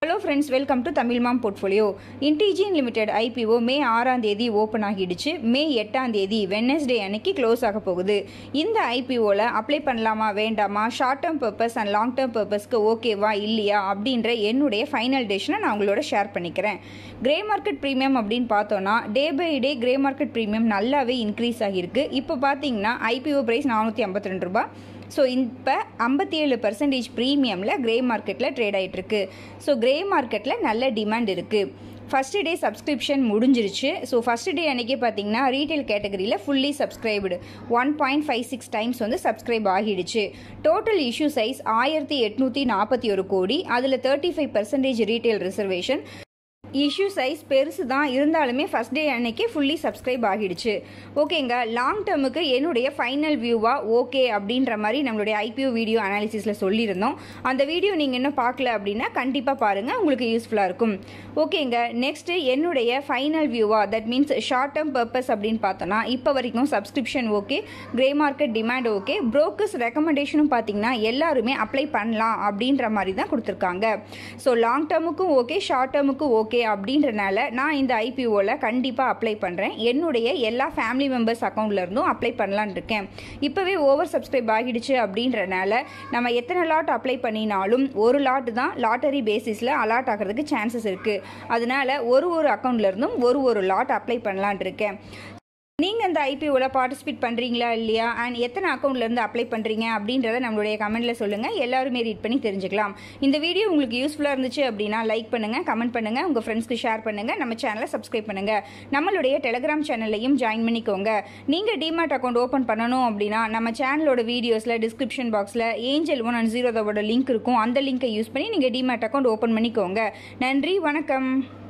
hello friends welcome to Tamil mom portfolio Indegene limited IPO May ஆறாம் தேதி open ஆகிடுச்சு மே எட்டாம் தேதி வெனஸ்டே அன்னைக்கு க்ளோஸ் ஆக போகுது இந்த ஐபிஓவில் அப்ளை பண்ணலாமா வேண்டாமா short term purpose and long term பர்பஸ்க்கு ஓகேவா இல்லையா அப்படின்ற என்னுடைய ஃபைனல் டேஷனை நான் உங்களோட ஷேர் பண்ணிக்கிறேன் கிரே மார்க்கெட் ப்ரீமியம் அப்படின்னு பார்த்தோன்னா day by day grey market premium நல்லாவே இன்க்ரீஸ் ஆகியிருக்கு இப்போ பார்த்தீங்கன்னா ஐபிஓ ப்ரைஸ் நானூற்றி ஐம்பத்தி ரெண்டு ரூபாய் ஸோ இப்போ ஐம்பத்தி ஏழு பர்சன்டேஜ் ப்ரீமியமில் கிரே மார்க்கெட்டில் ட்ரேட் ஆகிட்டுருக்கு ஸோ கிரே மார்க்கெட்டில் நல்ல டிமாண்ட் இருக்குது ஃபஸ்ட்டு டே சப்ஸ்கிரிப்ஷன் முடிஞ்சிருச்சு ஸோ ஃபஸ்ட்டு டே அன்றைக்கி பார்த்தீங்கன்னா ரீட்டைல் கேட்டகரியில் fully subscribed one point five six times வந்து சப்ஸ்கிரைப் ஆகிடுச்சு டோட்டல் இஷ்யூ சைஸ் ஆயிரத்தி எட்நூற்றி நாற்பத்தி ஒரு கோடி அதில் thirty five percentage retail reservation issue size பெருசு தான் இருந்தாலுமே ஃபஸ்ட் டே அன்னைக்கு ஃபுல்லி சப்ஸ்கிரைப் ஆகிடுச்சு ஓகேங்க லாங் டேர்முக்கு என்னுடைய ஃபைனல் வியூவாக ஓகே அப்படின்ற மாதிரி நம்மளுடைய ஐபிஓ வீடியோ அனாலிசிஸில் சொல்லியிருந்தோம் அந்த வீடியோ நீங்கள் இன்னும் பார்க்கல அப்படின்னா கண்டிப்பாக பாருங்கள் உங்களுக்கு யூஸ்ஃபுல்லாக இருக்கும் ஓகேங்க நெக்ஸ்ட்டு என்னுடைய ஃபைனல் வியூவாக that means short term purpose அப்படின்னு பார்த்தோன்னா இப்போ வரைக்கும் subscription okay grey market demand okay brokers ரெக்கமெண்டேஷனும் பார்த்தீங்கன்னா எல்லாருமே அப்ளை பண்ணலாம் அப்படின்ற மாதிரி தான் கொடுத்துருக்காங்க ஸோ லாங் டேர்முக்கும் ஓகே ஷார்ட் டேர்முக்கும் ஓகே அப்படின்றனால நான் இந்த ஐபிஓவில் கண்டிப்பாக அப்ளை பண்ணுறேன் என்னுடைய எல்லா ஃபேமிலி மெம்பர்ஸ் அக்கௌண்ட்லேருந்தும் அப்ளை பண்ணலான் இருக்கேன் இப்போவே ஓவர் சப்ஸ்கிரைப் ஆகிடுச்சு அப்படின்றனால நம்ம எத்தனை லாட் அப்ளை பண்ணினாலும் ஒரு லாட் தான் லாட்டரி பேசிஸில் அலாட் ஆகிறதுக்கு சான்சஸ் இருக்குது அதனால ஒரு ஒரு அக்கௌண்ட்லேருந்தும் ஒரு ஒரு லாட் அப்ளை பண்ணலான் இருக்கேன் நீங்கள் இந்த ஐபிஓவில் பார்ட்டிசிபேட் பண்ணுறீங்களா இல்லையா அண்ட் எத்தனை அக்கௌண்ட்லேருந்து அப்ளை பண்ணுறீங்க அப்படின்றத நம்மளுடைய கமெண்ட்டில் சொல்லுங்கள் எல்லாருமே ரீட் பண்ணி தெரிஞ்சுக்கலாம் இந்த வீடியோ உங்களுக்கு யூஸ்ஃபுல்லாக இருந்துச்சு அப்படின்னா லைக் பண்ணுங்கள் கமெண்ட் பண்ணுங்கள் உங்கள் ஃப்ரெண்ட்ஸ்க்கு ஷேர் பண்ணுங்கள் நம்ம சேனலை சப்ஸ்கிரைப் பண்ணுங்கள் நம்மளுடைய டெலிகிராம் சேனல்லையும் ஜாயின் பண்ணிக்கோங்க நீங்கள் டிமாட் அக்கௌண்ட் ஓப்பன் பண்ணணும் அப்படின்னா நம்ம சேனலோட வீடியோஸில் டிஸ்கிரிப்ஷன் பாக்ஸில் ஏஞ்சல் ஒன் அண்ட் ஜீரோதோட லிங்க் இருக்கும் அந்த லிங்கை யூஸ் பண்ணி நீங்கள் டிமாட் அக்கௌண்ட் ஓப்பன் பண்ணிக்கோங்க நன்றி வணக்கம்